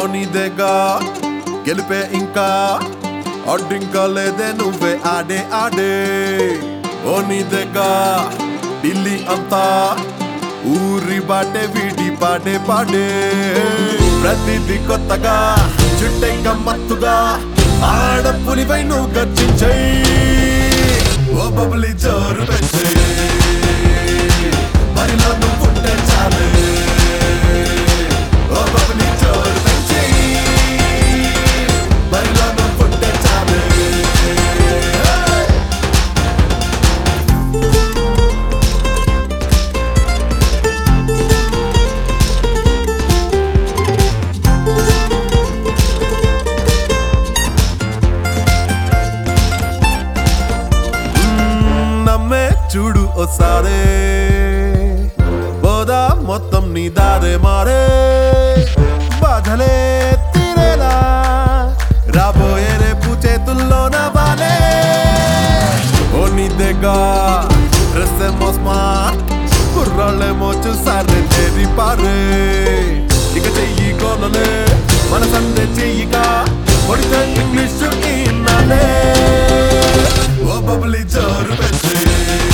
నీదేగా గెలిపే ఇంకా అడ్డింకా లేదే నువ్వే ఆడే ఆడే ఓ నీదేగా ఢిల్లీ అంతా ఊరి బాటే వీడి పాడే పాడే ప్రతిది కొత్తగా చుట్టే గమ్మత్తుగా ఆడపులిపై నువ్వు గర్జించై ఓ బబులి జోరు పెంచే బరిలో నువ్వు ఉంటే చాలే ఓ బబులి జోరు పెంచే బరిలో నువ్వు ఉంటే చాలే నమ్మే చూడు ఓసారే బోదా మొత్తం నీ దారే మారే బాధలే తీరేలా రాబోయే రేపు చేతుల్లో నా బాలే ఓ నీదేగా డ్రెస్ ఏమో స్మార్ట్ కుర్రాళ్ళేమో చూసారే తేరి పారే ఇక చెయ్యి కోనలే మన సందే చెయ్యిగా కొడితే ఇంగ్లీష్ ఇన్నాలే ఓ బబులి జోరు పెంచే